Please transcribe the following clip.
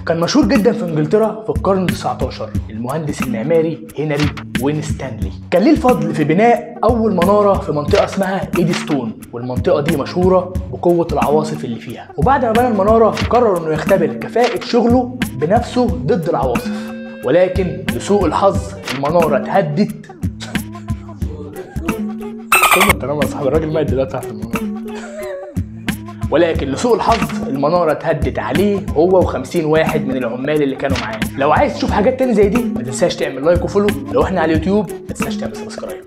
كان مشهور جدا في انجلترا في القرن 19 المهندس المعماري هنري وين ستانلي كان ليه الفضل في بناء اول مناره في منطقه اسمها ايديستون والمنطقه دي مشهوره بقوه العواصف اللي فيها وبعد ما بنى المناره قرر انه يختبر كفاءه شغله بنفسه ضد العواصف ولكن لسوء الحظ المناره اتهدت ثم التنام يا صاحبي الراجل مات دلوقتي تحت المناره ولكن لسوء الحظ المناره اتهدت عليه هو و50 واحد من العمال اللي كانوا معاه لو عايز تشوف حاجات تاني زي دي ما تنساش تعمل لايك وفولو لو احنا على اليوتيوب ما تنساش تعمل سبسكرايب